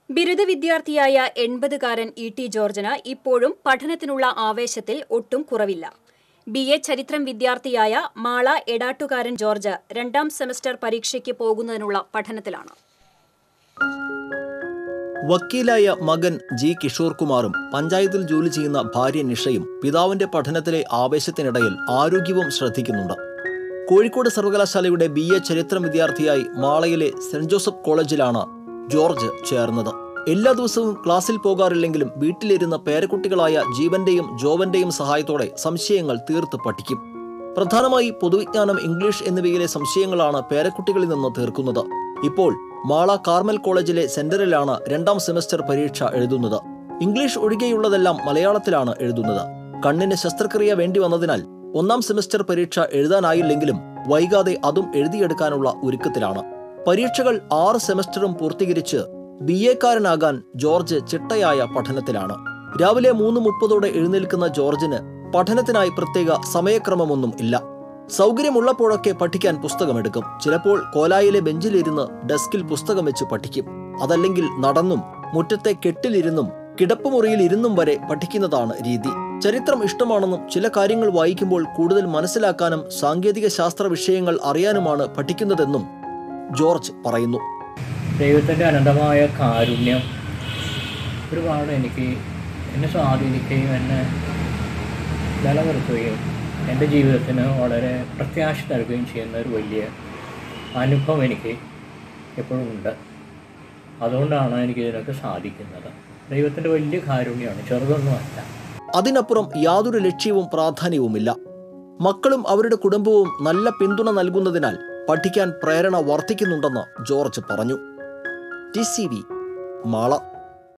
ബിരുദ വിദ്യാർത്ഥിയായ എൺപതുകാരൻ E T ജോർജിന് ഇപ്പോഴും പഠനത്തിനുള്ള ആവേശത്തിൽ ഒട്ടും കുറവില്ല ബി എ ചരിത്രം വിദ്യാർത്ഥിയായ മാള എടാട്ടുകാരൻ ജോർജ് രണ്ടാം സെമസ്റ്റർ പരീക്ഷയ്ക്ക് പോകുന്നതിനുള്ള പഠനത്തിലാണ് വക്കീലായ മകൻ ജി കിഷോർ കുമാറും പഞ്ചായത്തിൽ ജോലി ചെയ്യുന്ന ഭാര്യ നിഷയും പിതാവിന്റെ പഠനത്തിലെ ആവേശത്തിനിടയിൽ ആരോഗ്യവും ശ്രദ്ധിക്കുന്നുണ്ട് കോഴിക്കോട് സർവകലാശാലയുടെ ബി എ ചരിത്രം വിദ്യാർത്ഥിയായി മാളയിലെ സെന്റ് ജോസഫ് കോളേജിലാണ് ജോർജ് ചേർന്നത് എല്ലാ ദിവസവും ക്ലാസ്സിൽ പോകാറില്ലെങ്കിലും വീട്ടിലിരുന്ന പേരക്കുട്ടികളായ ജീവന്റെയും ജോവന്റെയും സഹായത്തോടെ സംശയങ്ങൾ തീർത്ത് പഠിക്കും പ്രധാനമായി പൊതുവിജ്ഞാനം ഇംഗ്ലീഷ് എന്നിവയിലെ സംശയങ്ങളാണ് പേരക്കുട്ടികളിൽ നിന്ന് തീർക്കുന്നത് ഇപ്പോൾ മാള കാർമൽ കോളേജിലെ സെന്ററിലാണ് രണ്ടാം സെമസ്റ്റർ പരീക്ഷ എഴുതുന്നത് ഇംഗ്ലീഷ് ഒഴികെയുള്ളതെല്ലാം മലയാളത്തിലാണ് എഴുതുന്നത് കണ്ണിന് ശസ്ത്രക്രിയ വേണ്ടി വന്നതിനാൽ ഒന്നാം സെമസ്റ്റർ പരീക്ഷ എഴുതാനായില്ലെങ്കിലും വൈകാതെ അതും എഴുതിയെടുക്കാനുള്ള ഒരുക്കത്തിലാണ് പരീക്ഷകൾ ആറ് സെമസ്റ്ററും പൂർത്തീകരിച്ച് ബി എക്കാരനാകാൻ ജോർജ് ചിട്ടയായ പഠനത്തിലാണ് രാവിലെ മൂന്ന് മുപ്പതോടെ എഴുന്നേൽക്കുന്ന ജോർജിന് പഠനത്തിനായി പ്രത്യേക സമയക്രമമൊന്നും ഇല്ല സൗകര്യമുള്ളപ്പോഴൊക്കെ പഠിക്കാൻ പുസ്തകമെടുക്കും ചിലപ്പോൾ കോലായിലെ ബെഞ്ചിലിരുന്ന് ഡെസ്കിൽ പുസ്തകം വെച്ച് പഠിക്കും അതല്ലെങ്കിൽ നടന്നും മുറ്റത്തെ കെട്ടിലിരുന്നും കിടപ്പുമുറിയിൽ ഇരുന്നും വരെ പഠിക്കുന്നതാണ് രീതി ചരിത്രം ഇഷ്ടമാണെന്നും ചില കാര്യങ്ങൾ വായിക്കുമ്പോൾ കൂടുതൽ മനസ്സിലാക്കാനും സാങ്കേതിക ശാസ്ത്ര വിഷയങ്ങൾ അറിയാനുമാണ് പഠിക്കുന്നതെന്നും ജോർജ് പറയുന്നു ദൈവത്തിൻ്റെ അനന്തമായ കാരുണ്യം ഒരുപാട് എനിക്ക് എന്നെ സ്വാധീനിക്കുകയും എന്നെ നിലനിർത്തുകയും എൻ്റെ ജീവിതത്തിന് വളരെ പ്രത്യാശ നൽകുകയും ചെയ്യുന്ന ഒരു വലിയ അനുഭവം എനിക്ക് എപ്പോഴും ഉണ്ട് അതുകൊണ്ടാണ് എനിക്ക് ഇതിനൊക്കെ സാധിക്കുന്നത് ദൈവത്തിൻ്റെ വലിയ കാരുണ്യമാണ് ചെറുതൊന്നുമല്ല അതിനപ്പുറം യാതൊരു ലക്ഷ്യവും പ്രാധാന്യവുമില്ല മക്കളും അവരുടെ കുടുംബവും നല്ല പിന്തുണ നൽകുന്നതിനാൽ പഠിക്കാൻ പ്രേരണ വർദ്ധിക്കുന്നുണ്ടെന്ന് ജോർജ് പറഞ്ഞു ടി സി വി മാള